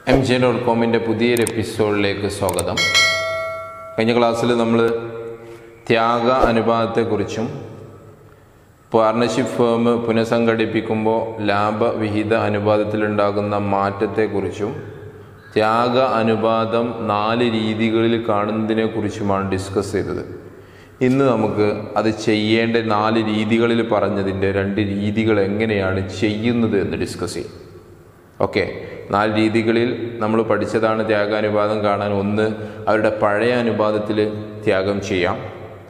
M J dot കോമിൻ്റെ പുതിയൊരു എപ്പിസോഡിലേക്ക് സ്വാഗതം കഴിഞ്ഞ ക്ലാസ്സിൽ നമ്മൾ ത്യാഗ അനുപാതത്തെക്കുറിച്ചും പാർട്ണർഷിപ്പ് ഫേം പുനഃസംഘടിപ്പിക്കുമ്പോൾ ലാഭവിഹിത അനുപാതത്തിലുണ്ടാകുന്ന മാറ്റത്തെക്കുറിച്ചും ത്യാഗ അനുപാതം നാല് രീതികളിൽ കാണുന്നതിനെക്കുറിച്ചുമാണ് ഡിസ്കസ് ചെയ്തത് ഇന്ന് നമുക്ക് അത് ചെയ്യേണ്ട നാല് രീതികളിൽ പറഞ്ഞതിൻ്റെ രണ്ട് രീതികൾ എങ്ങനെയാണ് ചെയ്യുന്നത് എന്ന് ഡിസ്കസ് ചെയ്യും ഓക്കെ നാല് രീതികളിൽ നമ്മൾ പഠിച്ചതാണ് ത്യാഗാനുപാതം കാണാൻ ഒന്ന് അവരുടെ പഴയ അനുപാതത്തിൽ ത്യാഗം ചെയ്യാം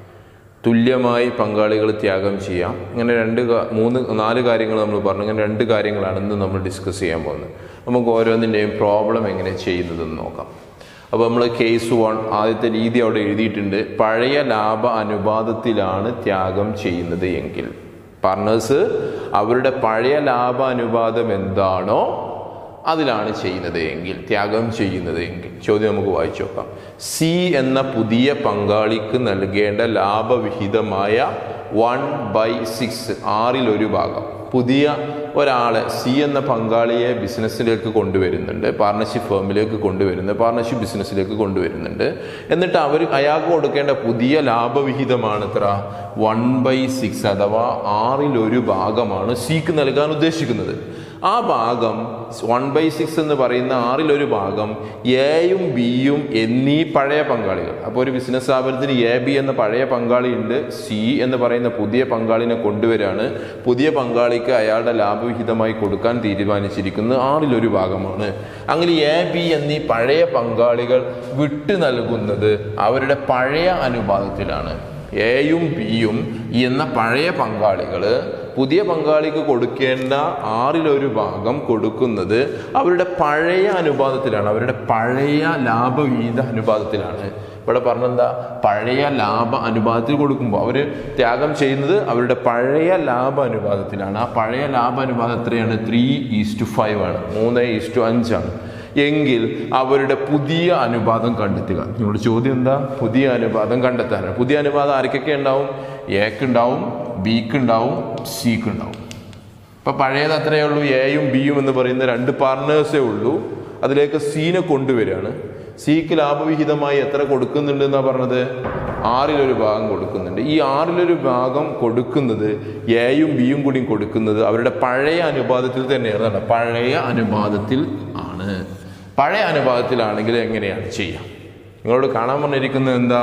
തുല്യമായി പങ്കാളികൾ ത്യാഗം ചെയ്യാം ഇങ്ങനെ രണ്ട് കാ- മൂന്ന് നാല് കാര്യങ്ങൾ നമ്മൾ പറഞ്ഞു ഇങ്ങനെ രണ്ട് കാര്യങ്ങളാണ് ഇന്ന് നമ്മൾ ഡിസ്കസ് ചെയ്യാൻ പോകുന്നത് നമുക്ക് ഓരോന്നിൻ്റെയും പ്രോബ്ലം എങ്ങനെ ചെയ്യുന്നതെന്ന് നോക്കാം അപ്പോൾ നമ്മൾ കേസ് വൺ ആദ്യത്തെ രീതി അവിടെ എഴുതിയിട്ടുണ്ട് പഴയ ലാഭ അനുപാതത്തിലാണ് ത്യാഗം ചെയ്യുന്നത് എങ്കിൽ പാർട്ണേഴ്സ് അവരുടെ പഴയ ലാഭ അനുപാതം എന്താണോ അതിലാണ് ചെയ്യുന്നത് എങ്കിൽ ത്യാഗം ചെയ്യുന്നത് എങ്കിൽ ചോദ്യം നമുക്ക് വായിച്ചു നോക്കാം സി എന്ന പുതിയ പങ്കാളിക്ക് നൽകേണ്ട ലാഭവിഹിതമായ വൺ ബൈ സിക്സ് ആറിൽ ഒരു ഭാഗം പുതിയ ഒരാളെ സി എന്ന പങ്കാളിയെ ബിസിനസ്സിലേക്ക് കൊണ്ടുവരുന്നുണ്ട് പാർട്ണർഷിപ്പ് ഫേമിലേക്ക് കൊണ്ടുവരുന്നുണ്ട് പാർട്ണർഷിപ്പ് ബിസിനസ്സിലേക്ക് കൊണ്ടുവരുന്നുണ്ട് എന്നിട്ട് അവർ അയാൾക്ക് കൊടുക്കേണ്ട പുതിയ ലാഭവിഹിതമാണ് എത്ര വൺ ബൈ സിക്സ് അഥവാ ആറിൽ ഒരു ഭാഗമാണ് സിക്ക് നൽകാൻ ഉദ്ദേശിക്കുന്നത് ആ ഭാഗം വൺ ബൈ സിക്സ് എന്ന് പറയുന്ന ആറിലൊരു ഭാഗം എയും ബിയും എന്നീ പഴയ പങ്കാളികൾ അപ്പോൾ ഒരു ബിസിനസ് സ്ഥാപനത്തിന് എ ബി എന്ന പഴയ പങ്കാളിയുണ്ട് സി എന്ന് പറയുന്ന പുതിയ പങ്കാളിനെ കൊണ്ടുവരാണ് പുതിയ പങ്കാളിക്ക് അയാളുടെ ലാഭവിഹിതമായി കൊടുക്കാൻ തീരുമാനിച്ചിരിക്കുന്നത് ആറിലൊരു ഭാഗമാണ് അങ്ങനെ എ ബി എന്നീ പഴയ പങ്കാളികൾ വിട്ടു നൽകുന്നത് അവരുടെ പഴയ അനുപാതത്തിലാണ് എയും ബിയും എന്ന പഴയ പങ്കാളികൾ പുതിയ പങ്കാളിക്ക് കൊടുക്കേണ്ട ആറിലൊരു ഭാഗം കൊടുക്കുന്നത് അവരുടെ പഴയ അനുപാതത്തിലാണ് അവരുടെ പഴയ ലാഭവീത അനുപാതത്തിലാണ് ഇവിടെ പറഞ്ഞെന്താ പഴയ ലാഭ അനുപാതത്തിൽ കൊടുക്കുമ്പോൾ അവർ ത്യാഗം ചെയ്യുന്നത് അവരുടെ പഴയ ലാഭ അനുപാതത്തിലാണ് ആ പഴയ ലാഭ അനുപാതം എത്രയാണ് ത്രീ ഈസ്റ്റ് ഫൈവ് ആണ് മൂന്ന് ഈസ്റ്റ് അഞ്ചാണ് എങ്കിൽ അവരുടെ പുതിയ അനുപാതം കണ്ടെത്തുക നിങ്ങളുടെ ചോദ്യം എന്താ പുതിയ അനുപാതം കണ്ടെത്താനാണ് പുതിയ അനുപാതം ആർക്കൊക്കെ ഉണ്ടാവും എക്ക് ഉണ്ടാവും ബിക്ക് ഉണ്ടാവും സിക്ക് ഉണ്ടാവും ഇപ്പൊ പഴയത് അത്രയേ ഉള്ളൂ എയും ബിയും എന്ന് പറയുന്ന രണ്ട് പാർട്ട്നേഴ്സേ ഉള്ളൂ അതിലേക്ക് സീനെ കൊണ്ടുവരികയാണ് സിക്ക് ലാഭവിഹിതമായി എത്ര കൊടുക്കുന്നുണ്ട് എന്നാ പറഞ്ഞത് ആറിലൊരു ഭാഗം കൊടുക്കുന്നുണ്ട് ഈ ആറിലൊരു ഭാഗം കൊടുക്കുന്നത് എയും ബിയും കൂടി കൊടുക്കുന്നത് അവരുടെ പഴയ അനുപാതത്തിൽ തന്നെയാണ് കേട്ടോ. പഴയ അനുപാതത്തിൽ ആണ് പഴയ അനുപാതത്തിലാണെങ്കിൽ എങ്ങനെയാണ് ചെയ്യാം നിങ്ങളോട് കാണാൻ പറഞ്ഞിരിക്കുന്നത് എന്താ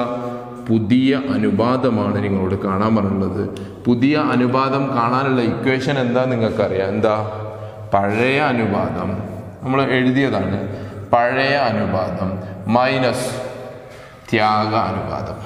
പുതിയ അനുപാതമാണ് നിങ്ങളോട് കാണാൻ പറഞ്ഞുള്ളത് പുതിയ അനുപാതം കാണാനുള്ള ഇക്വേഷൻ എന്താ നിങ്ങൾക്കറിയാം എന്താ പഴയ അനുപാതം നമ്മൾ എഴുതിയതാണ് പഴയ അനുപാതം മൈനസ് ത്യാഗ അനുപാതം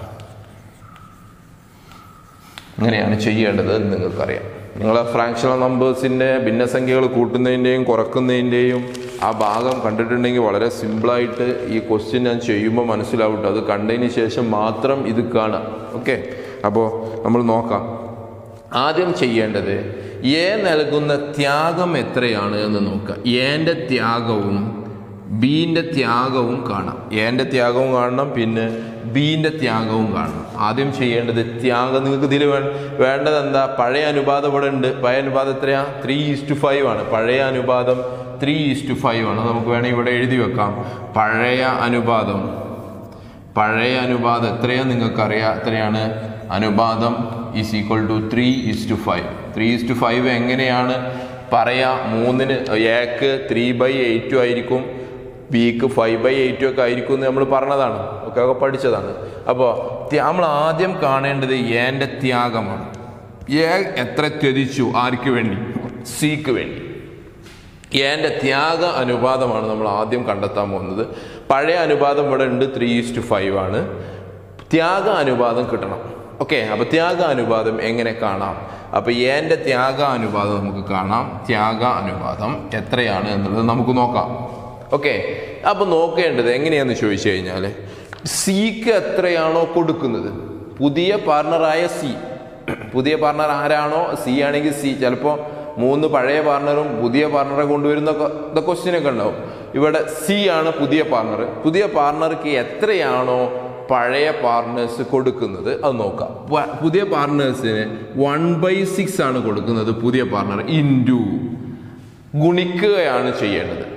അങ്ങനെയാണ് ചെയ്യേണ്ടത് എന്ന് നിങ്ങൾക്കറിയാം നിങ്ങളെ ഫ്രാക്ഷണൽ നമ്പേഴ്സിൻ്റെ ഭിന്നസംഖ്യകൾ കൂട്ടുന്നതിൻ്റെയും കുറക്കുന്നതിൻ്റെയും ആ ഭാഗം കണ്ടിട്ടുണ്ടെങ്കിൽ വളരെ സിമ്പിളായിട്ട് ഈ ക്വസ്റ്റ്യൻ ഞാൻ ചെയ്യുമ്പോൾ മനസ്സിലാവും ട്ടോ. അത് കണ്ടതിന് ശേഷം മാത്രം ഇത് കാണാം ഓക്കെ അപ്പോൾ നമ്മൾ നോക്കാം ആദ്യം ചെയ്യേണ്ടത് എ നൽകുന്ന ത്യാഗം എത്രയാണ് എന്ന് നോക്കുക എൻ്റെ ത്യാഗവും ബീൻ്റെ ത്യാഗവും കാണാം എൻ്റെ ത്യാഗവും കാണണം പിന്നെ ബീൻ്റെ ത്യാഗവും കാണണം ആദ്യം ചെയ്യേണ്ടത് ത്യാഗം നിങ്ങൾക്ക് ഇതിൽ വേ വേണ്ടത് എന്താ പഴയ അനുപാതം ഇവിടെ ഉണ്ട് പഴയ അനുപാതം എത്രയാ ത്രീ ഈസ്റ്റ് ഫൈവ് ആണ് പഴയ അനുപാതം ത്രീ ഈസ്റ്റ് ഫൈവ് ആണ് നമുക്ക് വേണമെങ്കിൽ ഇവിടെ എഴുതി വെക്കാം പഴയ അനുപാതം പഴയ അനുപാതം എത്രയാ നിങ്ങൾക്കറിയാം എത്രയാണ് അനുപാതം is equal to three is two five three is two five എങ്ങനെയാണ് പറയാ മൂന്നിന് എക്ക് ത്രീ ബൈ എയ്റ്റും ആയിരിക്കും ബിക്ക് ഫൈവ് ബൈ എയ്റ്റും ഒക്കെ ആയിരിക്കും എന്ന് നമ്മൾ പറഞ്ഞതാണ് ഒക്കെ ഒക്കെ പഠിച്ചതാണ് അപ്പോൾ നമ്മൾ ആദ്യം കാണേണ്ടത് എൻ്റെ ത്യാഗമാണ് എ എത്ര ത്യജിച്ചു ആർക്ക് വേണ്ടി സിക്ക് വേണ്ടി എൻ്റെ ത്യാഗ അനുപാതമാണ് നമ്മൾ ആദ്യം കണ്ടെത്താൻ പോകുന്നത് പഴയ അനുപാതം ഇവിടെ ഉണ്ട് ത്രീ ഈസ്റ്റ് ഫൈവ് ആണ് ത്യാഗ അനുപാതം കിട്ടണം ഓക്കെ അപ്പൊ ത്യാഗ അനുപാതം എങ്ങനെ കാണാം അപ്പൊ എൻ്റെ ത്യാഗ അനുപാതം നമുക്ക് കാണാം ത്യാഗ അനുപാതം എത്രയാണ് എന്നുള്ളത് നമുക്ക് നോക്കാം ഓക്കെ അപ്പൊ നോക്കേണ്ടത് എങ്ങനെയാന്ന് ചോദിച്ചു കഴിഞ്ഞാൽ സിക്ക് എത്രയാണോ കൊടുക്കുന്നത് പുതിയ പാർട്ണറായ സി പുതിയ പാർട്ണർ ആരാണോ സി ആണെങ്കിൽ സി ചിലപ്പോൾ മൂന്ന് പഴയ പാർട്ണറും പുതിയ പാർട്ണറെ കൊണ്ടുവരുന്ന ക്വസ്റ്റ്യൻ ഒക്കെ ഉണ്ടാവും ഇവിടെ സി ആണ് പുതിയ പാർട്ണർ പുതിയ പാർട്ണർക്ക് എത്രയാണോ പഴയ പാർട്ണേഴ്സ് കൊടുക്കുന്നത് അത് നോക്കാം പ- പുതിയ പാർട്ണേഴ്സിന് വൺ ബൈ സിക്സ് ആണ് കൊടുക്കുന്നത് പുതിയ പാർട്ണർ ഇൻറ്റു ഗുണിക്കുകയാണ് ചെയ്യേണ്ടത്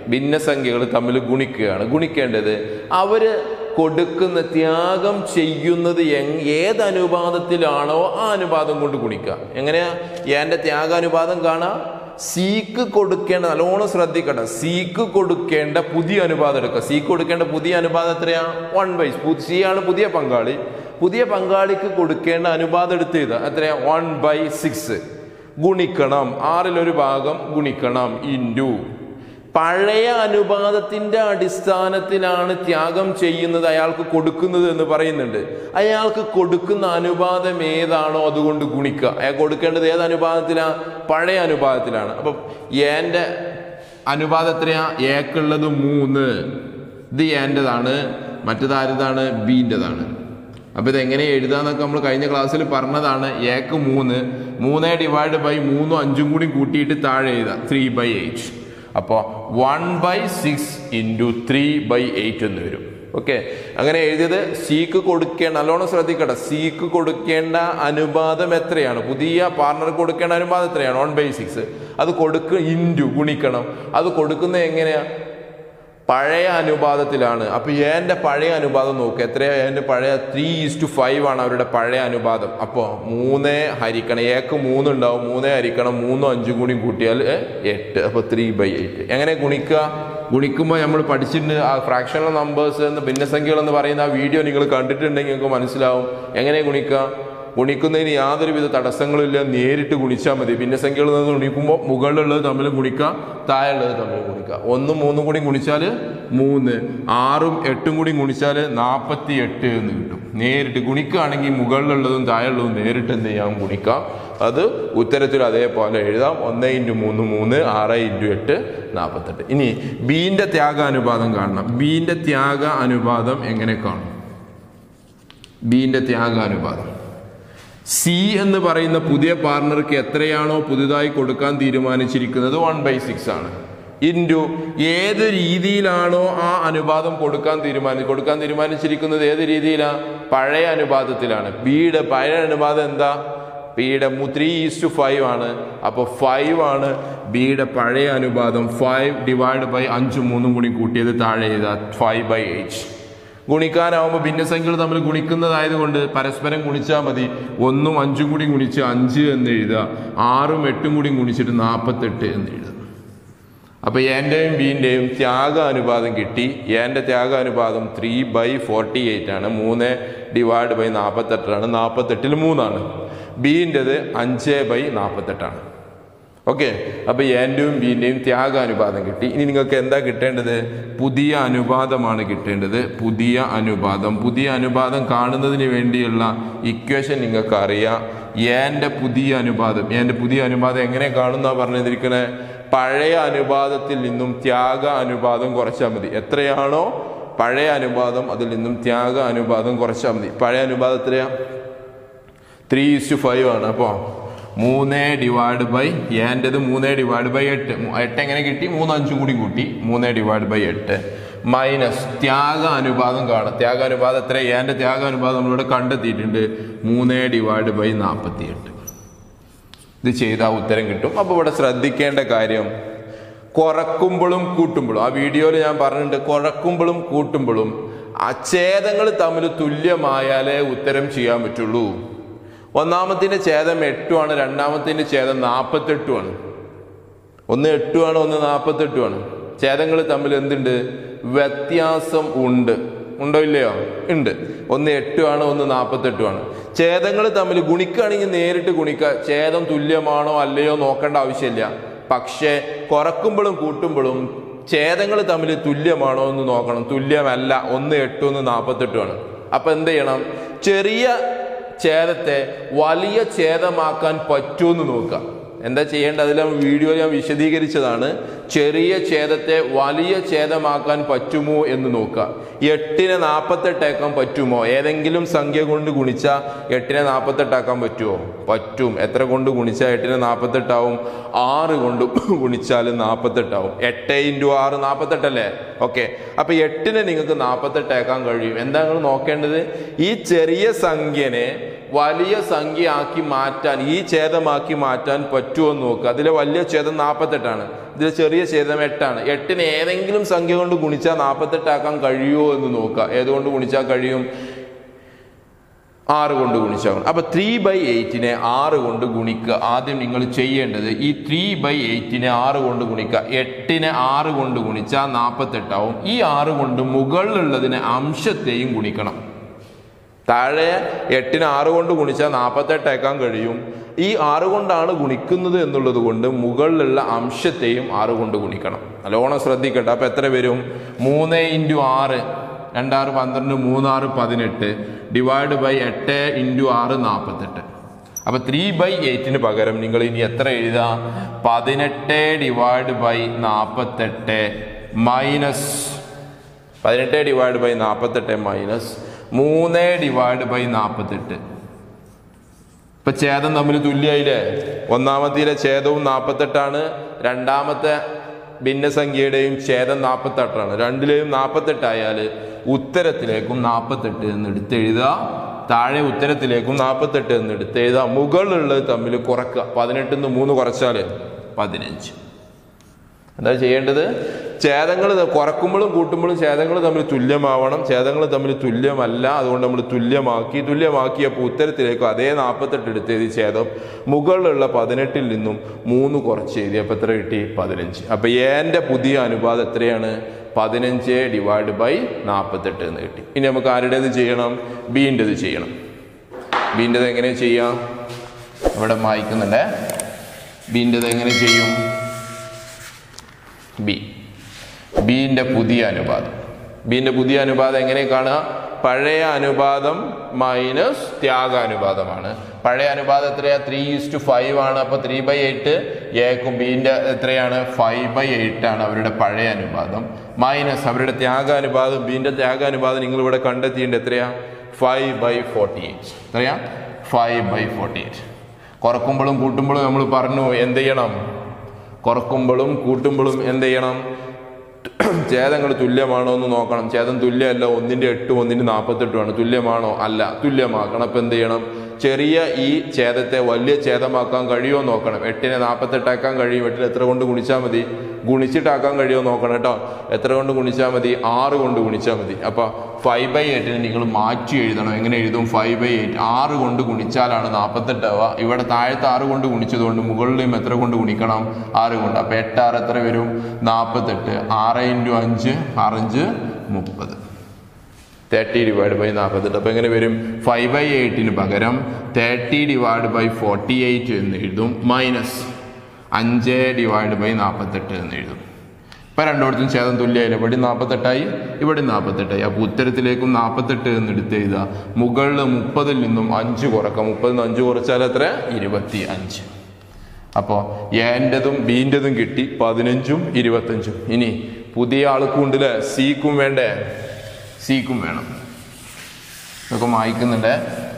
ഭിന്നസംഖ്യകൾ തമ്മിൽ ഗുണിക്കുകയാണ് ഗുണിക്കേണ്ടത് അവര് കൊടുക്കുന്ന ത്യാഗം ചെയ്യുന്നത് എങ് ഏത് അനുപാതത്തിലാണോ ആ അനുപാതം കൊണ്ട് ഗുണിക്കുക എങ്ങനെയാ എൻ്റെ ത്യാഗാനുപാതം കാണാം സീക്ക് കൊടുക്കേണ്ട നല്ലോണം ശ്രദ്ധിക്കട്ടെ സീക്ക് കൊടുക്കേണ്ട പുതിയ അനുപാതം എടുക്കുക സീക്ക് കൊടുക്കേണ്ട പുതിയ അനുപാതം എത്രയാ വൺ ബൈ സി ആണ് പുതിയ പങ്കാളി പുതിയ പങ്കാളിക്ക് കൊടുക്കേണ്ട അനുപാതം എടുത്ത് ചെയ്ത എത്രയാ വൺ ബൈ സിക്സ് ഗുണിക്കണം ആറിലൊരു ഭാഗം ഗുണിക്കണം ഇൻറ്റു പഴയ അനുപാതത്തിന്റെ അടിസ്ഥാനത്തിലാണ് ത്യാഗം ചെയ്യുന്നത് അയാൾക്ക് കൊടുക്കുന്നത് എന്ന് പറയുന്നുണ്ട് അയാൾക്ക് കൊടുക്കുന്ന അനുപാതം ഏതാണോ അതുകൊണ്ട് ഗുണിക്കുക അയാൾ കൊടുക്കേണ്ടത് ഏത് അനുപാതത്തിലാണ് പഴയ അനുപാതത്തിലാണ് അപ്പം എൻ്റെ അനുപാതം എത്രയാ ഏക്കുള്ളത് മൂന്ന് ഇത് ഏൻ്റെതാണ് മറ്റേത് ആരുതാണ് ബീൻ്റെതാണ് അപ്പൊ ഇത് എങ്ങനെ എഴുതാന്നൊക്കെ നമ്മൾ കഴിഞ്ഞ ക്ലാസ്സിൽ പറഞ്ഞതാണ് ഏക്ക് മൂന്ന് മൂന്നേ ഡിവൈഡ് ബൈ മൂന്നും അഞ്ചും കൂടി കൂട്ടിയിട്ട് താഴെ എഴുതാം ത്രീ ബൈ എയ്റ്റ് അപ്പോൾ one by six into three by eight എന്ന് വരും ഓക്കെ അങ്ങനെ എഴുതിയത് സിക്ക് കൊടുക്കേണ്ട നല്ലോണം ശ്രദ്ധിക്കട്ടെ സിക്ക് കൊടുക്കേണ്ട അനുപാതം എത്രയാണ് പുതിയ പാർട്ണർക്ക് കൊടുക്കേണ്ട അനുപാതം എത്രയാണ് വൺ ബൈ സിക്സ് അത് കൊടുക്ക ഇൻറ്റു ഗുണിക്കണം അത് കൊടുക്കുന്നത് എങ്ങനെയാ പഴയ അനുപാതത്തിലാണ് അപ്പൊ എൻ്റെ പഴയ അനുപാതം നോക്കുക എത്രയാ എൻ്റെ പഴയ ത്രീ ഈസ് ടു ഫൈവ് ആണ് അവരുടെ പഴയ അനുപാതം അപ്പോൾ മൂന്നേ ഹരിക്കണം ഏക്ക് മൂന്ന് ഉണ്ടാവും മൂന്നേ ഹരിക്കണം മൂന്നും അഞ്ചും കൂടി കൂട്ടിയാൽ ഏ, എട്ട് അപ്പോൾ ത്രീ ബൈ എയ്റ്റ് എങ്ങനെ ഗുണിക്കുക ഗുണിക്കുമ്പോൾ നമ്മൾ പഠിച്ചിട്ടുണ്ട് ആ ഫ്രാക്ഷണൽ നമ്പേഴ്സ് എന്ന് ഭിന്നസംഖ്യകൾ എന്ന് പറയുന്ന ആ വീഡിയോ നിങ്ങൾ കണ്ടിട്ടുണ്ടെങ്കിൽ നിങ്ങൾക്ക് മനസ്സിലാവും എങ്ങനെ ഗുണിക്കുക ഗുണിക്കുന്നതിന് യാതൊരുവിധ തടസ്സങ്ങളില്ല നേരിട്ട് ഗുണിച്ചാൽ മതി ഭിന്നസംഖ്യകൾ നിന്ന് ഗുണിക്കുമ്പോൾ മുകളിലുള്ളത് തമ്മിൽ ഗുണിക്കുക താഴെയുള്ളത് തമ്മിൽ ഗുണിക്കുക ഒന്നും മൂന്നും കൂടി ഗുണിച്ചാൽ മൂന്ന് ആറും എട്ടും കൂടി ഗുണിച്ചാൽ നാൽപ്പത്തി എട്ട് എന്ന് കിട്ടും നേരിട്ട് ഗുണിക്കുകയാണെങ്കിൽ മുകളിലുള്ളതും താഴെയുള്ളതും നേരിട്ട് എന്ത് ചെയ്യാം ഗുണിക്കാം അത് ഉത്തരത്തിൽ അതേപോലെ എഴുതാം ഒന്ന് ഇൻറ്റു മൂന്ന് മൂന്ന് ആറ് ഇൻറ്റു എട്ട് നാൽപ്പത്തെട്ട് ഇനി ബീൻ്റെ ത്യാഗ അനുപാതം കാണണം ബീൻ്റെ ത്യാഗ അനുപാതം എങ്ങനെ കാണും ബീൻ്റെ ത്യാഗ അനുപാതം സി എന്ന് പറയുന്ന പുതിയ പാർട്ണർക്ക് എത്രയാണോ പുതുതായി കൊടുക്കാൻ തീരുമാനിച്ചിരിക്കുന്നത് വൺ ബൈ സിക്സ് ആണ് ഇൻറ്റു ഏത് രീതിയിലാണോ ആ അനുപാതം കൊടുക്കാൻ തീരുമാനി കൊടുക്കാൻ തീരുമാനിച്ചിരിക്കുന്നത് ഏത് രീതിയിലാണ് പഴയ അനുപാതത്തിലാണ് ബിയുടെ പഴയ അനുപാതം എന്താ ബിയുടെ ത്രീ ഈസ് ടു ഫൈവ് ആണ് അപ്പോൾ ഫൈവ് ആണ് ബിയുടെ പഴയ അനുപാതം ഫൈവ് ഡിവൈഡ് ബൈ അഞ്ചും മൂന്നും കൂടി കൂട്ടിയത് താഴെ ചെയ്താൽ ഫൈവ് ബൈ എയ്റ്റ് ഗുണിക്കാനാവുമ്പോൾ ഭിന്നസംഖ്യകൾ തമ്മിൽ ഗുണിക്കുന്നതായതുകൊണ്ട് പരസ്പരം ഗുണിച്ചാൽ മതി ഒന്നും അഞ്ചും കൂടി ഗുണിച്ച് അഞ്ച് എന്ന് എഴുതുക ആറും എട്ടും കൂടി ഗുണിച്ചിട്ട് നാൽപ്പത്തെട്ട് എന്ന് എഴുതുക അപ്പൊ എൻ്റെയും ബീൻ്റെയും ത്യാഗ അനുപാതം കിട്ടി എൻ്റെ ത്യാഗ അനുപാതം ത്രീ ബൈ ഫോർട്ടി എയ്റ്റ് ആണ് മൂന്ന് ഡിവൈഡ് ബൈ നാൽപ്പത്തെട്ടാണ് നാൽപ്പത്തെട്ടിൽ മൂന്നാണ് ബീൻ്റെത് അഞ്ച് ബൈ നാൽപ്പത്തെട്ടാണ് ഓക്കെ അപ്പൊ എൻ്റെയും ബീൻ്റെയും ത്യാഗ അനുപാതം കിട്ടി ഇനി നിങ്ങൾക്ക് എന്താ കിട്ടേണ്ടത് പുതിയ അനുപാതമാണ് കിട്ടേണ്ടത് പുതിയ അനുപാതം പുതിയ അനുപാതം കാണുന്നതിന് വേണ്ടിയുള്ള ഇക്വേഷൻ നിങ്ങൾക്ക് അറിയാം എൻ്റെ പുതിയ അനുപാതം എൻ്റെ പുതിയ അനുപാതം എങ്ങനെ കാണുന്ന പറഞ്ഞിരിക്കണേ പഴയ അനുപാതത്തിൽ നിന്നും ത്യാഗ അനുപാതം കുറച്ചാൽ മതി എത്രയാണോ പഴയ അനുപാതം അതിൽ നിന്നും ത്യാഗ അനുപാതം കുറച്ചാൽ മതി പഴയ അനുപാതം എത്രയാ ത്രീ ഇസ്റ്റു ഫൈവ് ആണ് അപ്പോൾ മൂന്ന് ഡിവൈഡ് ബൈ ഏൻ്റെത് മൂന്ന് ഡിവൈഡ് ബൈ എട്ട് മു- എട്ട് എങ്ങനെ കിട്ടി മൂന്ന് അഞ്ചും കൂടി കൂട്ടി മൂന്ന് ഡിവൈഡ് ബൈ എട്ട് മൈനസ് ത്യാഗ അനുപാതം കാണാം ത്യാഗ അനുപാതം എത്ര ഏൻ്റെ ത്യാഗ അനുപാതം നമ്മളിവിടെ കണ്ടെത്തിയിട്ടുണ്ട് മൂന്ന് ഡിവൈഡ് ബൈ നാൽപ്പത്തി എട്ട് ഇത് ചെയ്താൽ ഉത്തരം കിട്ടും അപ്പോൾ ഇവിടെ ശ്രദ്ധിക്കേണ്ട കാര്യം കുറക്കുമ്പോഴും കൂട്ടുമ്പോഴും ആ വീഡിയോയിൽ ഞാൻ പറഞ്ഞിട്ടുണ്ട് കുറക്കുമ്പോഴും കൂട്ടുമ്പോഴും അച്ഛേദങ്ങൾ തമ്മിൽ തുല്യമായാലേ ഉത്തരം ചെയ്യാൻ പറ്റുള്ളൂ ഒന്നാമത്തിന്റെ ഛേദം എട്ടുമാണ് രണ്ടാമത്തിന്റെ ഛേദം നാൽപ്പത്തെട്ടുമാണ് ഒന്ന് എട്ടുമാണ് ഒന്ന് നാൽപ്പത്തെട്ടുമാണ് ഛേദങ്ങൾ തമ്മിൽ എന്തുണ്ട് വ്യത്യാസം ഉണ്ട് ഉണ്ടോ ഇല്ലയോ ഉണ്ട് ഒന്ന് എട്ടുമാണ് ഒന്ന് നാൽപ്പത്തെട്ടുമാണ് ഛേദങ്ങൾ തമ്മിൽ ഗുണിക്കുകയാണെങ്കിൽ നേരിട്ട് ഗുണിക്കുക ഛേദം തുല്യമാണോ അല്ലയോ നോക്കേണ്ട ആവശ്യമില്ല പക്ഷേ കുറക്കുമ്പോഴും കൂട്ടുമ്പോഴും ഛേദങ്ങൾ തമ്മിൽ തുല്യമാണോ എന്ന് നോക്കണം തുല്യമല്ല ഒന്ന് എട്ടും ഒന്ന് നാൽപ്പത്തെട്ടുമാണ് അപ്പൊ എന്ത് ചെയ്യണം ചെറിയ ഛേദത്തെ വലിയ ഛേദമാക്കാൻ പറ്റുമെന്ന് നോക്കുക എന്താ ചെയ്യേണ്ടത് അതിൽ വീഡിയോ ഞാൻ വിശദീകരിച്ചതാണ് ചെറിയ ഛേദത്തെ വലിയ ഛേദമാക്കാൻ പറ്റുമോ എന്ന് നോക്കുക എട്ടിനെ നാൽപ്പത്തെട്ടാക്കാൻ പറ്റുമോ ഏതെങ്കിലും സംഖ്യ കൊണ്ട് ഗുണിച്ചാൽ എട്ടിനെ നാൽപ്പത്തെട്ടാക്കാൻ പറ്റുമോ പറ്റും എത്ര കൊണ്ട് ഗുണിച്ചാൽ എട്ടിനെ നാൽപ്പത്തെട്ടാവും ആറ് കൊണ്ട് ഗുണിച്ചാൽ നാൽപ്പത്തെട്ടാവും എട്ട് ഇൻറ്റു ആറ് നാൽപ്പത്തെട്ടല്ലേ ഓക്കെ അപ്പൊ എട്ടിനെ നിങ്ങൾക്ക് നാൽപ്പത്തെട്ടാക്കാൻ കഴിയും എന്താ നിങ്ങൾ നോക്കേണ്ടത് ഈ ചെറിയ സംഖ്യനെ വലിയ സംഖ്യ ആക്കി മാറ്റാൻ ഈ ഛേദമാക്കി മാറ്റാൻ പറ്റുമോ എന്ന് നോക്കുക അതിലെ വലിയ ഛേദം നാൽപ്പത്തെട്ടാണ് ഇതിലെ ചെറിയ ഛേദം എട്ടാണ് എട്ടിന് ഏതെങ്കിലും സംഖ്യ കൊണ്ട് ഗുണിച്ചാൽ നാൽപ്പത്തെട്ടാക്കാൻ കഴിയുമോ എന്ന് നോക്കുക ഏതുകൊണ്ട് ഗുണിച്ചാൽ കഴിയും ആറ് കൊണ്ട് ഗുണിച്ചാൽ അപ്പൊ ത്രീ ബൈ എയ്റ്റിനെ ആറ് കൊണ്ട് ഗുണിക്കുക ആദ്യം നിങ്ങൾ ചെയ്യേണ്ടത് ഈ ത്രീ ബൈ എയ്റ്റിനെ ആറ് കൊണ്ട് ഗുണിക്കുക എട്ടിനെ ആറ് കൊണ്ട് ഗുണിച്ചാൽ നാൽപ്പത്തെട്ടാവും ഈ ആറ് കൊണ്ട് മുകളിലുള്ളതിനെ അംശത്തെയും ഗുണിക്കണം താഴെ എട്ടിന് ആറ് കൊണ്ട് ഗുണിച്ചാൽ നാൽപ്പത്തെട്ടേക്കാൻ കഴിയും ഈ ആറ് കൊണ്ടാണ് ഗുണിക്കുന്നത് എന്നുള്ളത് കൊണ്ട് മുകളിലുള്ള അംശത്തെയും ആറ് കൊണ്ട് ഗുണിക്കണം നല്ലോണം ശ്രദ്ധിക്കട്ടെ അപ്പൊ എത്ര വരും മൂന്ന് ഇൻറ്റു ആറ് രണ്ടാറ് പന്ത്രണ്ട് മൂന്നാറ് പതിനെട്ട് ഡിവൈഡ് ബൈ എട്ട് ഇൻറ്റു ആറ് നാൽപ്പത്തെട്ട് അപ്പൊ ത്രീ ബൈ എയ്റ്റിന് പകരം നിങ്ങൾ ഇനി എത്ര എഴുതാം പതിനെട്ട് ഡിവൈഡ് ബൈ നാൽപ്പത്തെട്ട് മൈനസ് പതിനെട്ട് ഡിവൈഡ് ബൈ നാൽപ്പത്തെട്ട് മൈനസ് മൂന്ന് ഡിവൈഡ് ബൈ നാൽപ്പത്തെട്ട് ഇപ്പൊ ഛേദം തമ്മിൽ തുല്യായില്ലേ ഒന്നാമത്തിലെ ഛേദവും നാൽപ്പത്തെട്ടാണ് രണ്ടാമത്തെ ഭിന്നസംഖ്യയുടെയും ഛേദം നാൽപ്പത്തെട്ടാണ് രണ്ടിലെയും നാൽപ്പത്തെട്ടായാൽ ഉത്തരത്തിലേക്കും നാൽപ്പത്തെട്ട് എന്ന് എടുത്തെഴുതുക താഴെ ഉത്തരത്തിലേക്കും നാൽപ്പത്തെട്ട് എന്ന് എടുത്തെഴുതുക മുകളിലുള്ളത് തമ്മിൽ കുറക്കുക പതിനെട്ടിൽ നിന്ന് മൂന്ന് കുറച്ചാൽ പതിനഞ്ച് എന്താ ചെയ്യേണ്ടത് ഛേദങ്ങൾ കുറക്കുമ്പോഴും കൂട്ടുമ്പോഴും ഛേദങ്ങൾ തമ്മിൽ തുല്യമാവണം ഛേദങ്ങൾ തമ്മിൽ തുല്യമല്ല അതുകൊണ്ട് നമ്മൾ തുല്യമാക്കി തുല്യമാക്കിയപ്പോൾ ഉത്തരത്തിലേക്ക് അതേ നാൽപ്പത്തെട്ട് എടുത്ത് എഴുതി ഛേദം മുകളിലുള്ള പതിനെട്ടിൽ നിന്നും മൂന്ന് കുറച്ച് എഴുതി അപ്പോൾ എത്ര കിട്ടി പതിനഞ്ച് അപ്പോൾ എൻ്റെ പുതിയ അനുപാതം എത്രയാണ് പതിനഞ്ച് ഡിവൈഡ് ബൈ നാൽപ്പത്തെട്ട് എന്ന് കിട്ടി ഇനി നമുക്ക് ആരുടേത് ചെയ്യണം ബീൻ്റെത് ചെയ്യണം ബീൻ്റെത് എങ്ങനെ ചെയ്യാം ഇവിടെ വായിക്കുന്നുണ്ടേ ബീൻ്റെത് എങ്ങനെ ചെയ്യും ബി ബീൻ്റെ പുതിയ അനുപാതം ബീൻ്റെ പുതിയ അനുപാതം എങ്ങനെ കാണുക പഴയ അനുപാതം മൈനസ് ത്യാഗാനുപാതമാണ് പഴയ അനുപാതം എത്രയാ ത്രീ ഈസ് ടു ഫൈവ് ആണ് അപ്പോൾ ത്രീ ബൈ എയ്റ്റ് എക്കും ബീൻ്റെ എത്രയാണ് ഫൈവ് ബൈ എയ്റ്റ് ആണ് അവരുടെ പഴയ അനുപാതം മൈനസ് അവരുടെ ത്യാഗാനുപാതം ബീൻ്റെ ത്യാഗാനുപാതം നിങ്ങൾ ഇവിടെ കണ്ടെത്തിയിട്ട് എത്രയാ ഫൈവ് ബൈ ഫോർട്ടി എയ്റ്റ് എത്രയാ ഫൈവ് ബൈ ഫോർട്ടി എയ്റ്റ് കുറക്കുമ്പോഴും കൂട്ടുമ്പോഴും നമ്മൾ പറഞ്ഞു എന്ത് ചെയ്യണം കുറക്കുമ്പോഴും കൂട്ടുമ്പോഴും എന്ത് ചെയ്യണം ഛേദങ്ങൾ തുല്യമാണോ എന്ന് നോക്കണം ഛേദം തുല്യമല്ല ഒന്നിന്റെ എട്ടും ഒന്നിന്റെ നാൽപ്പത്തെട്ടുമാണ് തുല്യമാണോ അല്ല തുല്യമാക്കണം അപ്പൊ എന്ത് ചെയ്യണം ചെറിയ ഈ ഛേദത്തെ വലിയ ഛേദമാക്കാൻ കഴിയുമോ നോക്കണം എട്ടിനെ നാൽപ്പത്തെട്ടാക്കാൻ കഴിയും എട്ടിന് എത്ര കൊണ്ട് ഗുണിച്ചാൽ മതി ഗുണിച്ചിട്ടാക്കാൻ കഴിയുമോ നോക്കണം കേട്ടോ എത്ര കൊണ്ട് ഗുണിച്ചാൽ മതി ആറ് കൊണ്ട് ഗുണിച്ചാൽ മതി അപ്പൊ ഫൈവ് ബൈ എയ്റ്റിന് നിങ്ങൾ മാറ്റി എഴുതണം എങ്ങനെ എഴുതും ഫൈവ് ബൈ എയ്റ്റ് ആറ് കൊണ്ട് ഗുണിച്ചാലാണ് നാൽപ്പത്തെട്ടാവുക ഇവിടെ താഴത്തെ ആറ് കൊണ്ട് ഗുണിച്ചതുകൊണ്ട് മുകളിലും എത്ര കൊണ്ട് ഗുണിക്കണം ആറ് കൊണ്ട് അപ്പൊ എട്ട് ആറ് എത്ര വരും നാൽപ്പത്തെട്ട് ആറ് ഇൻറ്റു അഞ്ച് ആറഞ്ച് മുപ്പത് തേർട്ടി ഡിവൈഡ് ബൈ നാൽപ്പത്തെട്ട് അപ്പോൾ എങ്ങനെ വരും ഫൈവ് ബൈ എയ്റ്റിന് പകരം thirty divide by forty eight എന്ന് എഴുതും മൈനസ് അഞ്ച് ഡിവൈഡ് ബൈ നാൽപ്പത്തെട്ട് എന്ന് എഴുതും ഇപ്പം രണ്ടിടത്തും ഛേദം തുല്യമായില്ല ഇവിടെ നാൽപ്പത്തെട്ടായി ഇവിടെ നാൽപ്പത്തെട്ടായി അപ്പോൾ ഉത്തരത്തിലേക്കും നാൽപ്പത്തെട്ട് എന്ന് എടുത്ത് എഴുതുക മുകളിൽ മുപ്പതിൽ നിന്നും അഞ്ച് കുറക്കാം മുപ്പതിൽ നിന്ന് അഞ്ച് കുറച്ചാൽ എത്ര ഇരുപത്തി അഞ്ച് അപ്പോൾ എൻ്റെതും ബീൻ്റെതും കിട്ടി പതിനഞ്ചും ഇരുപത്തഞ്ചും ഇനി പുതിയ ആൾക്കും ഉണ്ടല്ലേ സിക്കും വേണ്ടേ സിക്കും വേണം ഇതൊക്കെ വായിക്കുന്നുണ്ട്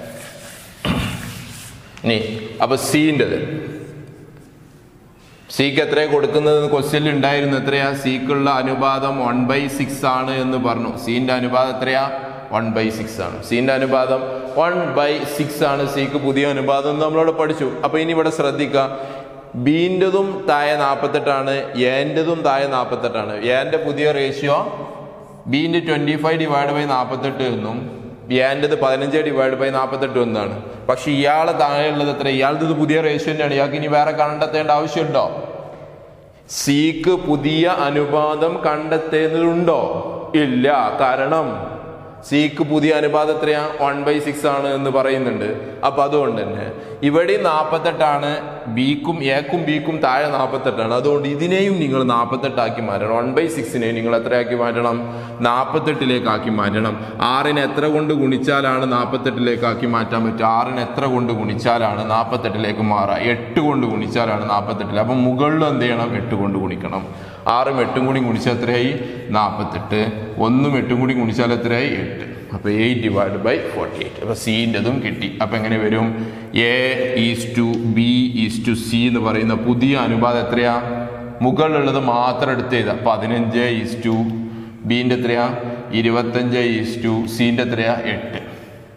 ഇനി അപ്പൊ സീൻ്റെത് സിക്ക് എത്രയാ കൊടുക്കുന്നത് ക്വസ്റ്റ്യനിൽ ഉണ്ടായിരുന്നു എത്രയാ സിക്കുള്ള അനുപാതം വൺ ബൈ സിക്സ് ആണ് എന്ന് പറഞ്ഞു സീൻ്റെ അനുപാതം എത്രയാ വൺ ബൈ സിക്സ് ആണ് സീൻ്റെ അനുപാതം വൺ ബൈ സിക്സ് ആണ് സിക്ക് പുതിയ അനുപാതം എന്ന് നമ്മളവിടെ പഠിച്ചു അപ്പൊ ഇനി ഇവിടെ ശ്രദ്ധിക്കുക ബീൻ്റെതും താഴെ നാൽപ്പത്തെട്ടാണ് ഏൻ്റെതും താഴെ നാൽപ്പത്തെട്ടാണ് ഏൻ്റെ പുതിയ റേഷ്യോ ബീൻ്റെ ട്വൻറ്റി ഫൈവ് ഡിവൈഡ് ബൈ നാൽപ്പത്തെട്ട് എന്നും ഏൻ്റെത് പതിനഞ്ച് ഡിവൈഡ് ബൈ നാൽപ്പത്തെട്ട് എന്നാണ് പക്ഷെ ഇയാളെ താഴെയുള്ളത് എത്ര ഇയാളുടെ ഇത് പുതിയ റേഷ്യോ തന്നെയാണ് ഇയാൾക്ക് ഇനി വേറെ കണ്ടെത്തേണ്ട ആവശ്യമുണ്ടോ സിക്ക് പുതിയ അനുപാതം കണ്ടെത്തേണ്ടതുണ്ടോ ഇല്ല കാരണം സിക്ക് പുതിയ അനുപാതം എത്രയാ വൺ ബൈ സിക്സ് ആണ് എന്ന് പറയുന്നുണ്ട് അപ്പൊ അതുകൊണ്ട് തന്നെ ഇവിടെ നാൽപ്പത്തെട്ടാണ് ബിക്കും എക്കും ബിക്കും താഴെ നാൽപ്പത്തെട്ടാണ് അതുകൊണ്ട് ഇതിനെയും നിങ്ങൾ നാൽപ്പത്തെട്ടാക്കി മാറ്റണം വൺ ബൈ സിക്സിനെയും നിങ്ങൾ എത്രയാക്കി മാറ്റണം നാൽപ്പത്തെട്ടിലേക്കാക്കി മാറ്റണം ആറിന് എത്ര കൊണ്ട് ഗുണിച്ചാലാണ് നാൽപ്പത്തെട്ടിലേക്കാക്കി മാറ്റാൻ പറ്റുക ആറിന് എത്ര കൊണ്ട് ഗുണിച്ചാലാണ് നാൽപ്പത്തെട്ടിലേക്ക് മാറുക എട്ട് കൊണ്ട് ഗുണിച്ചാലാണ് നാൽപ്പത്തെട്ടിൽ അപ്പം മുകളിലും എന്ത് ചെയ്യണം എട്ട് കൊണ്ട് ഗുണിക്കണം ആറും എട്ടും കൂടി ഗുണിച്ചാൽ എത്രയായി നാൽപ്പത്തെട്ട് ഒന്നും എട്ടും കൂടി ഗുണിച്ചാൽ എത്രയായി എട്ട് അപ്പോൾ eight divide by forty eight അപ്പോൾ സീൻ്റെതും കിട്ടി അപ്പോൾ എങ്ങനെ വരും A is to B is to C എന്ന് പറയുന്ന പുതിയ അനുപാതം എത്രയാ മുകളിലുള്ളത് മാത്രം എടുത്ത് ചെയ്താൽ പതിനഞ്ച് ഈസ് ടു ബീൻ്റെ എത്രയാ ഇരുപത്തഞ്ച് ഈസ് ടു സീൻ്റെ എത്രയാ എട്ട്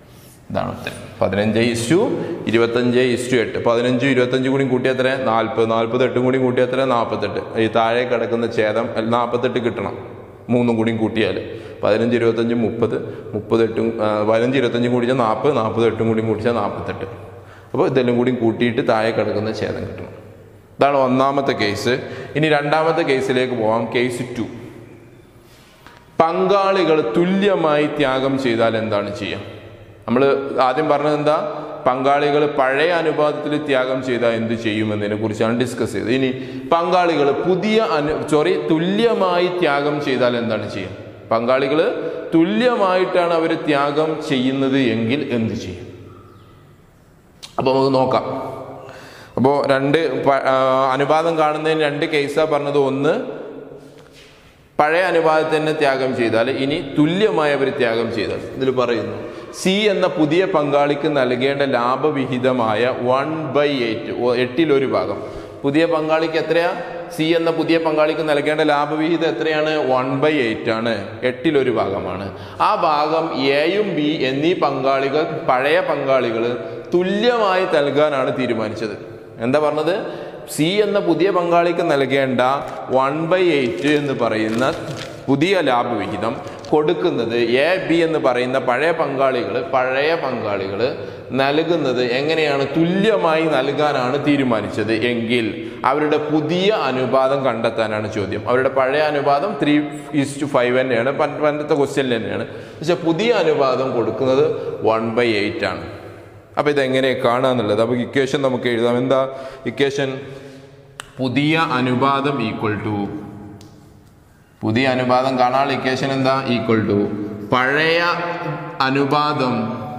ഇതാണ് ഉത്തരം പതിനഞ്ച് ഇസ്റ്റു ഇരുപത്തഞ്ച് ഇസ്റ്റു എട്ട് പതിനഞ്ചും ഇരുപത്തഞ്ചും കൂടി കൂട്ടിയ എത്ര നാൽപ്പത് നാൽപ്പത് എട്ടും കൂടി കൂട്ടിയ എത്ര നാൽപ്പത്തെട്ട് ഈ താഴെ കിടക്കുന്ന ഛേദം നാൽപ്പത്തെട്ട് കിട്ടണം മൂന്നും കൂടി കൂട്ടിയാൽ പതിനഞ്ച് ഇരുപത്തഞ്ചും മുപ്പത് മുപ്പത് എട്ടും ആ, പതിനഞ്ച് ഇരുപത്തഞ്ചും കൂടിച്ചാൽ നാൽപ്പത് നാൽപ്പത് എട്ടും കൂടി കൂട്ടിച്ചാൽ നാൽപ്പത്തെട്ട് അപ്പോൾ ഇതെല്ലാം കൂടി കൂട്ടിയിട്ട് താഴെ കിടക്കുന്ന ഛേദം കിട്ടണം ഇതാണ് ഒന്നാമത്തെ കേസ് ഇനി രണ്ടാമത്തെ കേസിലേക്ക് പോവാം കേസ് ടു പങ്കാളികൾ തുല്യമായി ത്യാഗം ചെയ്താൽ എന്താണ് ചെയ്യുക നമ്മൾ ആദ്യം പറഞ്ഞത് എന്താ പങ്കാളികൾ പഴയ അനുപാതത്തിൽ ത്യാഗം ചെയ്താൽ എന്ത് ചെയ്യുമെന്നതിനെ കുറിച്ചാണ് ഡിസ്കസ് ചെയ്തത് ഇനി പങ്കാളികൾ പുതിയ അനു സോറി തുല്യമായി ത്യാഗം ചെയ്താൽ എന്താണ് ചെയ്യുക പങ്കാളികൾ തുല്യമായിട്ടാണ് അവർ ത്യാഗം ചെയ്യുന്നത് എങ്കിൽ എന്ത് ചെയ്യും അപ്പോൾ നമുക്ക് നോക്കാം അപ്പോൾ രണ്ട് പ- ആ, അനുപാതം കാണുന്നതിന് രണ്ട് കേസാണ് പറഞ്ഞത് ഒന്ന് പഴയ അനുപാതത്തിൽ തന്നെ ത്യാഗം ചെയ്താൽ ഇനി തുല്യമായി അവർ ത്യാഗം ചെയ്താൽ ഇതിൽ പറയുന്നു സി എന്ന പുതിയ പങ്കാളിക്ക് നൽകേണ്ട ലാഭവിഹിതമായ വൺ ബൈ എയ്റ്റ് എട്ടിലൊരു ഭാഗം പുതിയ പങ്കാളിക്ക് എത്രയാ സി എന്ന പുതിയ പങ്കാളിക്ക് നൽകേണ്ട ലാഭവിഹിതം എത്രയാണ് വൺ ബൈ എയ്റ്റ് ആണ് എട്ടിലൊരു ഭാഗമാണ് ആ ഭാഗം എയും ബി എന്നീ പങ്കാളികൾ പഴയ പങ്കാളികൾ തുല്യമായി നൽകാനാണ് തീരുമാനിച്ചത് എന്താ പറഞ്ഞത് സി എന്ന പുതിയ പങ്കാളിക്ക് നൽകേണ്ട വൺ ബൈ എയ്റ്റ് എന്ന് പറയുന്ന പുതിയ ലാഭവിഹിതം കൊടുക്കുന്നത് എ ബി എന്ന് പറയുന്ന പഴയ പങ്കാളികൾ പഴയ പങ്കാളികൾ നൽകുന്നത് എങ്ങനെയാണ് തുല്യമായി നൽകാനാണ് തീരുമാനിച്ചത് എങ്കിൽ അവരുടെ പുതിയ അനുപാതം കണ്ടെത്താനാണ് ചോദ്യം അവരുടെ പഴയ അനുപാതം ത്രീ ഈസ് ടു ഫൈവ് തന്നെയാണ് പണ്ട് പണ്ടത്തെ ക്വസ്റ്റ്യൻ തന്നെയാണ് പക്ഷെ പുതിയ അനുപാതം കൊടുക്കുന്നത് വൺ ബൈ എയ്റ്റ് ആണ് അപ്പോൾ ഇതെങ്ങനെ കാണുക എന്നുള്ളത് അപ്പോൾ ഇക്വേഷൻ നമുക്ക് എഴുതാം എന്താ ഇക്വേഷൻ പുതിയ അനുപാതം ഈക്വൽ ടു പുതിയ അനുപാതം കാണാനുള്ള ഇക്വേഷൻ എന്താ ഈക്വൽ ടു പഴയ അനുപാതം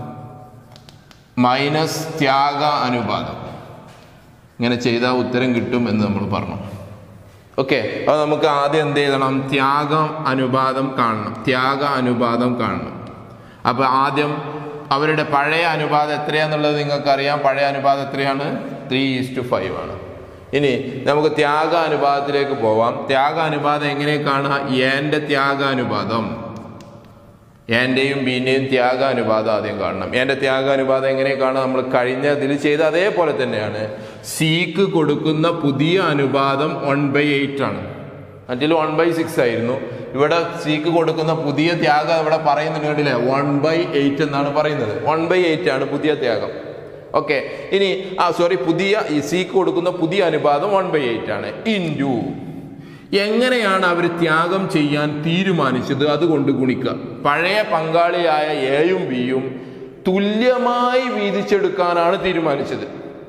മൈനസ് ത്യാഗ അനുപാതം ഇങ്ങനെ ചെയ്താൽ ഉത്തരം കിട്ടും എന്ന് നമ്മൾ പറഞ്ഞു ഓക്കെ അപ്പോൾ നമുക്ക് ആദ്യം എന്ത് ചെയ്യണം ത്യാഗം അനുപാതം കാണണം ത്യാഗ അനുപാതം കാണണം അപ്പോൾ ആദ്യം അവരുടെ പഴയ അനുപാതം എത്രയാന്നുള്ളത് നിങ്ങൾക്കറിയാം പഴയ അനുപാതം എത്രയാണ് ത്രീ ഈസ് ടു ഫൈവ് ആണ് ഇനി നമുക്ക് ത്യാഗ അനുപാതത്തിലേക്ക് പോവാം ത്യാഗ അനുപാതം എങ്ങനെ കാണുക എൻ്റെ ത്യാഗ അനുപാതം എൻ്റെയും ബീൻ്റെയും ത്യാഗ അനുപാതം ആദ്യം കാണണം എൻ്റെ ത്യാഗ അനുപാതം എങ്ങനെ കാണാം നമ്മൾ കഴിഞ്ഞ ഇതിൽ ചെയ്ത അതേപോലെ തന്നെയാണ് സിക്ക് കൊടുക്കുന്ന പുതിയ അനുപാതം വൺ ബൈ എയ്റ്റ് ആണ് മറ്റിൽ വൺ ബൈ സിക്സ് ആയിരുന്നു ഇവിടെ സിക്ക് കൊടുക്കുന്ന പുതിയ ത്യാഗം ഇവിടെ പറയുന്നുണ്ട് കണ്ടില്ലേ വൺ ബൈ എയ്റ്റ് എന്നാണ് പറയുന്നത് വൺ ബൈ എയ്റ്റ് ആണ് പുതിയ ത്യാഗം ഓക്കെ ഇനി ആ സോറി പുതിയ ഈ സിക്ക് കൊടുക്കുന്ന പുതിയ അനുപാതം വൺ ബൈ എയ്റ്റ് ആണ് ഇൻറ്റു എങ്ങനെയാണ് അവർ ത്യാഗം ചെയ്യാൻ തീരുമാനിച്ചത് അതുകൊണ്ട് ഗുണിക്കുക പഴയ പങ്കാളിയായ എയും ബിയും തുല്യമായി വീതിച്ചെടുക്കാനാണ് തീരുമാനിച്ചത്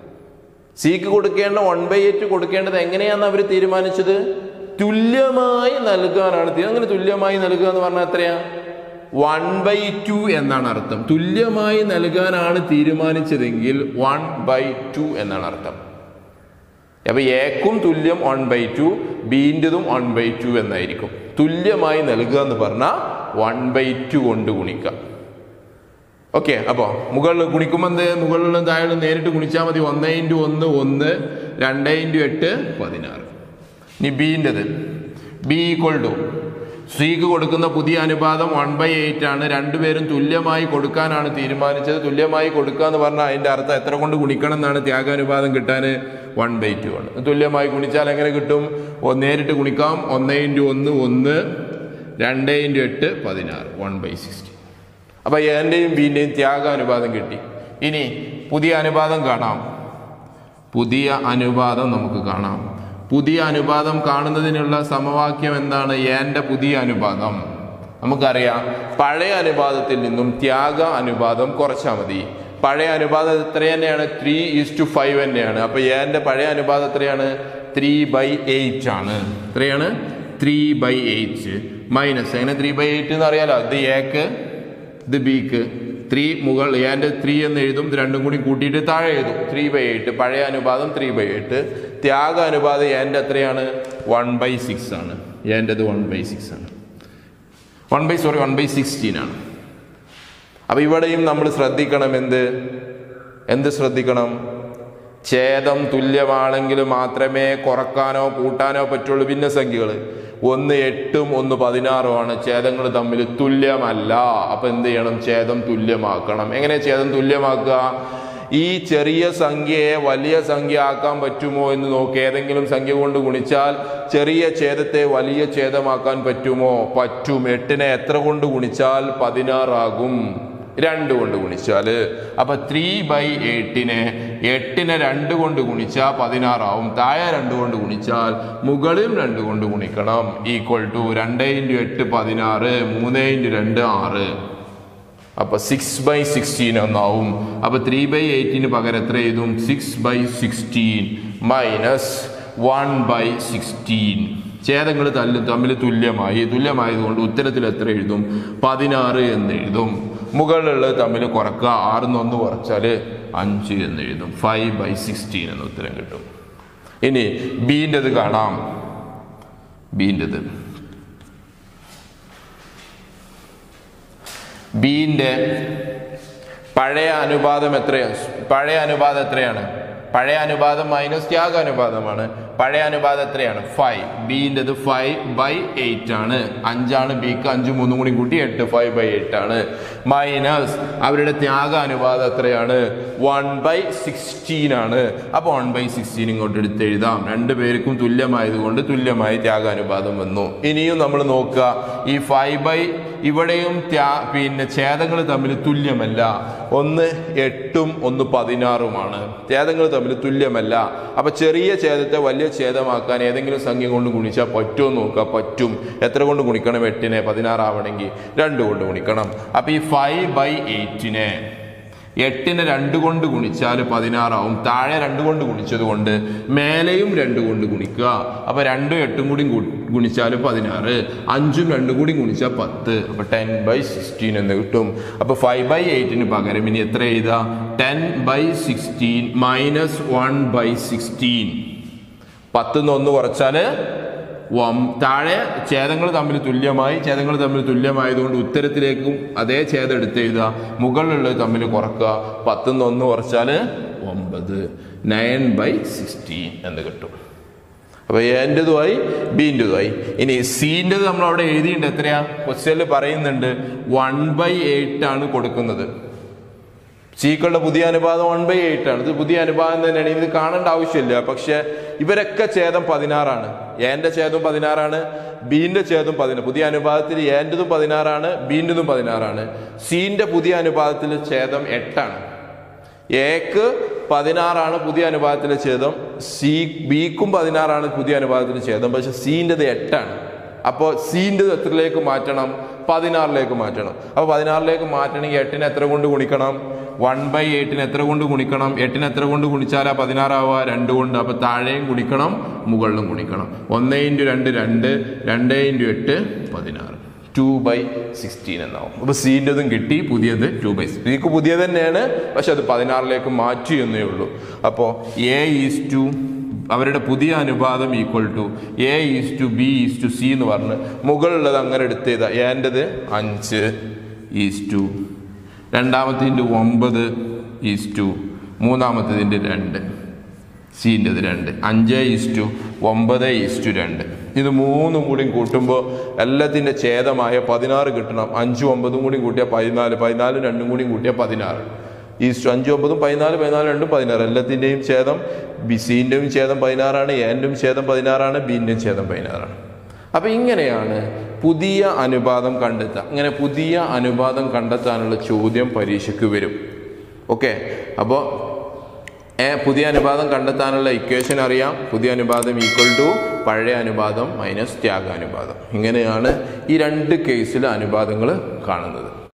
സിക്ക് കൊടുക്കേണ്ട വൺ ബൈ എയ്റ്റ് കൊടുക്കേണ്ടത് എങ്ങനെയാന്ന് അവർ തീരുമാനിച്ചത് തുല്യമായി നൽകാനാണ് തീ- അങ്ങനെ തുല്യമായി നൽകുക എന്ന് പറഞ്ഞാൽ എത്രയാ വൺ ബൈ ടു എന്നാണ് അർത്ഥം തുല്യമായി നൽകാനാണ് തീരുമാനിച്ചതെങ്കിൽ വൺ ബൈ ടു എന്നാണ് അർത്ഥം അപ്പൊ എക്കും തുല്യം വൺ ബൈ ടു ബീൻ്റെതും വൺ ബൈ ടു എന്നായിരിക്കും തുല്യമായി നൽകുക എന്ന് പറഞ്ഞാൽ വൺ ബൈ ടു കൊണ്ട് ഗുണിക്കുക ഓക്കെ അപ്പോൾ മുകളിൽ ഗുണിക്കുമ്പോൾ എന്ത് മുകളിലും താഴെ നേരിട്ട് ഗുണിച്ചാൽ മതി ഒന്ന് ഇൻറ്റു ഒന്ന് ഒന്ന് രണ്ട് ഇൻറ്റു എട്ട് പതിനാറ് ഇനി ബീൻ്റെത് ബി ഈക്വൾ ടു സിക്ക് കൊടുക്കുന്ന പുതിയ അനുപാതം വൺ ബൈ എയ്റ്റ് ആണ് രണ്ടുപേരും തുല്യമായി കൊടുക്കാനാണ് തീരുമാനിച്ചത് തുല്യമായി കൊടുക്കുക എന്ന് പറഞ്ഞാൽ അതിൻ്റെ അർത്ഥം എത്ര കൊണ്ട് ഗുണിക്കണം എന്നാണ് ത്യാഗാനുപാതം കിട്ടാൻ വൺ ബൈ ടു ആണ് തുല്യമായി ഗുണിച്ചാൽ എങ്ങനെ കിട്ടും ഒ- നേരിട്ട് ഗുണിക്കാം ഒന്ന് ഇൻറ്റു ഒന്ന് ഒന്ന് രണ്ട് ഇൻറ്റു എട്ട് പതിനാറ് വൺ ബൈ സിക്സ്റ്റി അപ്പോൾ എൻ്റെയും ബീൻ്റെയും ത്യാഗാനുപാതം കിട്ടി ഇനി പുതിയ അനുപാതം കാണാം പുതിയ അനുപാതം നമുക്ക് കാണാം പുതിയ അനുപാതം കാണുന്നതിനുള്ള സമവാക്യം എന്താണ് എൻ്റെ പുതിയ അനുപാതം നമുക്കറിയാം പഴയ അനുപാതത്തിൽ നിന്നും ത്യാഗ അനുപാതം കുറച്ചാൽ മതി പഴയ അനുപാതം എത്ര തന്നെയാണ് ത്രീ ഈസ് ടു ഫൈവ് തന്നെയാണ് അപ്പോൾ എൻ്റെ പഴയ അനുപാതം എത്രയാണ് ത്രീ ബൈ എയ്റ്റ് ആണ് എത്രയാണ് ത്രീ ബൈ എയ്റ്റ് മൈനസ് എങ്ങനെ ത്രീ ബൈ എയ്റ്റ് എന്ന് അറിയാലോ ഇത് എക്ക് ഇത് ബിക്ക് ത്രീ മുകൾ എൻ്റെ ത്രീ എന്ന് എഴുതും ഇത് രണ്ടും കൂടി കൂട്ടിയിട്ട് താഴെ എഴുതും ത്രീ ബൈ എയ്റ്റ് പഴയ അനുപാതം ത്രീ ബൈ എയ്റ്റ് ത്യാഗ അനുപാതം എൻ്റെ എത്രയാണ് വൺ ബൈ സിക്സ് ആണ് എൻ്റെത് വൺ ബൈ സിക്സ് ആണ് one by sorry one by sixteen ആണ് അപ്പോൾ ഇവിടെയും നമ്മൾ ശ്രദ്ധിക്കണം എന്ത് എന്ത് ശ്രദ്ധിക്കണം ഛേദം തുല്യമാണെങ്കിൽ മാത്രമേ കുറക്കാനോ കൂട്ടാനോ പറ്റുള്ളൂ ഭിന്നസംഖ്യകൾ ഒന്ന് എട്ടും ഒന്ന് പതിനാറുമാണ് ഛേദങ്ങൾ തമ്മിൽ തുല്യമല്ല അപ്പൊ എന്ത് ചെയ്യണം ഛേദം തുല്യമാക്കണം എങ്ങനെ ഛേദം തുല്യമാക്കുക ഈ ചെറിയ സംഖ്യയെ വലിയ സംഖ്യ ആക്കാൻ പറ്റുമോ എന്ന് നോക്കി ഏതെങ്കിലും സംഖ്യ കൊണ്ട് ഗുണിച്ചാൽ ചെറിയ ഛേദത്തെ വലിയ ഛേദമാക്കാൻ പറ്റുമോ പറ്റും എട്ടിനെ എത്ര കൊണ്ട് ഗുണിച്ചാൽ പതിനാറാകും രണ്ട് കൊണ്ട് ഗുണിച്ചാൽ അപ്പൊ ത്രീ ബൈ എയ്റ്റിനെ എട്ടിനെ രണ്ട് കൊണ്ട് ഗുണിച്ചാൽ പതിനാറാവും താഴെ രണ്ട് കൊണ്ട് ഗുണിച്ചാൽ മുകളിലും രണ്ട് കൊണ്ട് ഗുണിക്കണം ഈക്വൽ ടു രണ്ട് ഇൻറ്റു എട്ട് പതിനാറ് മൂന്ന് ഇൻറ്റു രണ്ട് ആറ് അപ്പൊ സിക്സ് ബൈ സിക്സ്റ്റീൻ എന്നാവും അപ്പൊ ത്രീ ബൈ എയ്റ്റീന് പകരം എത്ര എഴുതും six by sixteen minus one by sixteen ഛേദങ്ങൾ തല്ല് തമ്മിൽ തുല്യമായി തുല്യമായതുകൊണ്ട് ഉത്തരത്തിൽ എത്ര എഴുതും പതിനാറ് എന്ന് എഴുതും മുകളിലുള്ളത് തമ്മിൽ കുറക്കുക ആറിന്ന് ഒന്ന് കുറച്ചാൽ അഞ്ച് എന്ന് എഴുതും ഫൈവ് ബൈ സിക്സ്റ്റീൻ എന്ന ഉത്തരം കിട്ടും ഇനി ബീൻ്റെത് കാണാം ബീൻ്റെത് ബീൻ്റെ പഴയ അനുപാതം എത്രയാണ് പഴയ അനുപാതം എത്രയാണ് പഴയ അനുപാതം മൈനസ് ത്യാഗ അനുപാതമാണ് പഴയ അനുപാതം എത്രയാണ് ഫൈവ് ബീൻ്റെത് ഫൈവ് ബൈ എയ്റ്റ് ആണ് അഞ്ചാണ് ബിക്ക് അഞ്ച് മൂന്നും കൂടി കൂട്ടി എട്ട് ഫൈവ് ബൈ എയ്റ്റ് ആണ് മൈനസ് അവരുടെ ത്യാഗ അനുപാതം എത്രയാണ് വൺ ബൈ സിക്സ്റ്റീൻ ആണ് അപ്പോൾ വൺ ബൈ സിക്സ്റ്റീൻ ഇങ്ങോട്ട് എടുത്ത് എഴുതാം രണ്ടു പേർക്കും തുല്യമായതുകൊണ്ട് തുല്യമായി ത്യാഗ അനുപാതം വന്നു ഇനിയും നമ്മൾ നോക്കുക ഈ ഫൈവ് ബൈ ഇവിടെയും ത്യാ പിന്നെ ഛേദങ്ങൾ തമ്മിൽ തുല്യമല്ല ഒന്ന് എട്ടും ഒന്ന് പതിനാറുമാണ് ഛേദങ്ങൾ തമ്മിൽ തുല്യമല്ല അപ്പൊ ചെറിയ ഛേദത്തെ വലിയ ഛേദമാക്കാൻ ഏതെങ്കിലും സംഖ്യ കൊണ്ട് ഗുണിച്ചാൽ പറ്റുമോ നോക്കുക പറ്റും എത്ര കൊണ്ട് ഗുണിക്കണം എട്ടിനെ പതിനാറാവണമെങ്കിൽ രണ്ട് കൊണ്ട് ഗുണിക്കണം അപ്പൊ ഈ ഫൈവ് ബൈ എയ്റ്റിനെ എട്ടിനെ രണ്ട് കൊണ്ട് ഗുണിച്ചാൽ പതിനാറാവും താഴെ രണ്ട് കൊണ്ട് ഗുണിച്ചത് കൊണ്ട് മേലെയും രണ്ട് കൊണ്ട് ഗുണിക്കുക അപ്പൊ രണ്ടും എട്ടും കൂടി ഗുണിച്ചാൽ പതിനാറ് അഞ്ചും രണ്ടും കൂടി ഗുണിച്ചാൽ പത്ത് അപ്പൊ ടെൻ ബൈ സിക്സ്റ്റീൻ എന്ന് കിട്ടും അപ്പൊ ഫൈവ് ബൈ എയ്റ്റിന് പകരം ഇനി എത്ര എഴുതാ ten by sixteen minus one by sixteen പത്തുനിന്ന് ഒന്ന് കുറച്ചാല് വം- താഴെ ഛേദങ്ങൾ തമ്മിൽ തുല്യമായി ഛേദങ്ങൾ തമ്മിൽ തുല്യമായതുകൊണ്ട് ഉത്തരത്തിലേക്കും അതേ ഛേദം എടുത്ത് എഴുതുക മുകളിലുള്ളത് തമ്മിൽ കുറക്കുക പത്തുനിന്ന് ഒന്ന് കുറച്ചാൽ ഒമ്പത് നയൻ ബൈ സിക്സ്റ്റീൻ എന്ന് കിട്ടും അപ്പൊ എൻ്റെതുമായി ബീൻ്റെതുമായി ഇനി സീൻ്റെത് നമ്മൾ അവിടെ എഴുതിയിട്ടുണ്ട് എത്രയാ ക്വസ്റ്റ്യനിൽ പറയുന്നുണ്ട് വൺ ബൈ എയ്റ്റ് ആണ് കൊടുക്കുന്നത് സീക്കളുടെ പുതിയ അനുപാതം വൺ ബൈ എയ്റ്റ് ആണ് ഇത് പുതിയ അനുപാതം തന്നെയാണ് ഇത് കാണേണ്ട ആവശ്യമില്ല പക്ഷെ ഇവരൊക്കെ ഛേദം പതിനാറാണ് ഏന്റെ ഛേദം പതിനാറാണ് ബീന്റെ ഛേദം പതിനാറ് പുതിയ അനുപാതത്തിൽ ഏൻ്റെതും പതിനാറാണ് ബീൻ്റെതും പതിനാറാണ് സീന്റെ പുതിയ അനുപാതത്തിൽ ഛേദം എട്ടാണ് എക്ക് പതിനാറാണ് പുതിയ അനുപാതത്തിലെ ഛേദം സി ബിക്കും പതിനാറാണ് പുതിയ അനുപാതത്തിലെ ഛേദം പക്ഷെ സീൻ്റെത് എട്ടാണ് അപ്പോൾ സീൻ്റെത് എത്രയിലേക്ക് മാറ്റണം പതിനാറിലേക്ക് മാറ്റണം അപ്പോൾ പതിനാറിലേക്ക് മാറ്റണമെങ്കിൽ എട്ടിന് എത്ര കൊണ്ട് ഗുണിക്കണം വൺ ബൈ എയ്റ്റിന് എത്ര കൊണ്ട് ഗുണിക്കണം എട്ടിന് എത്ര കൊണ്ട് ഗുണിച്ചാലാ പതിനാറാവുക രണ്ട് കൊണ്ട് അപ്പോൾ താഴെയും ഗുണിക്കണം മുകളിലും ഗുണിക്കണം ഒന്ന് ഇൻറ്റു രണ്ട് രണ്ട് രണ്ട് ഇൻറ്റു എട്ട് പതിനാറ് ടു ബൈ സിക്സ്റ്റീൻ എന്നാവും അപ്പോൾ സീൻ്റെതും കിട്ടി പുതിയത് ടു ബൈ സിക്ക് പുതിയത് തന്നെയാണ് പക്ഷെ അത് പതിനാറിലേക്ക് മാറ്റി എന്നേ ഉള്ളൂ അപ്പോൾ എ ഈസ് ടു അവരുടെ പുതിയ അനുപാതം equal to A is to B is to C എന്ന് പറഞ്ഞ് മുകളിലുള്ളത് അങ്ങനെ എടുത്ത് ചെയ്താൽ ഏൻ്റെത് അഞ്ച് ഈസ് ടു രണ്ടാമത്തേതിൻ്റെ ഒമ്പത് ഈസ് ടു മൂന്നാമത്തേതിൻ്റെ രണ്ട് സീൻ്റെത് രണ്ട് അഞ്ച് ഈസ്റ്റു ഒമ്പത് ഈസ്റ്റു രണ്ട് ഇത് മൂന്നും കൂടി കൂട്ടുമ്പോൾ എല്ലാത്തിൻ്റെ ഛേദമായ പതിനാറ് കിട്ടണം അഞ്ചും ഒമ്പതും കൂടി കൂട്ടിയാൽ പതിനാല് പതിനാലും രണ്ടും കൂടി കൂട്ടിയാൽ പതിനാറ് ഈസ്റ്റു അഞ്ചും ഒമ്പതും പതിനാല് പതിനാല് രണ്ടും പതിനാറ് എല്ലാത്തിൻ്റെയും ഛേദം ബി സീൻ്റെയും ഛേദം പതിനാറാണ് ഏൻ്റെയും ഛേദം പതിനാറാണ് ബീൻ്റെയും ഛേദം പതിനാറാണ് അപ്പം ഇങ്ങനെയാണ് പുതിയ അനുപാതം കണ്ടെത്തുക ഇങ്ങനെ പുതിയ അനുപാതം കണ്ടെത്താനുള്ള ചോദ്യം പരീക്ഷയ്ക്ക് വരും ഓക്കെ അപ്പോൾ ഏ പുതിയ അനുപാതം കണ്ടെത്താനുള്ള ഇക്വേഷൻ അറിയാം പുതിയ അനുപാതം ഈക്വൽ ടു പഴയ അനുപാതം മൈനസ് ത്യാഗ അനുപാതം ഇങ്ങനെയാണ് ഈ രണ്ട് കേസിൽ അനുപാതങ്ങൾ കാണുന്നത്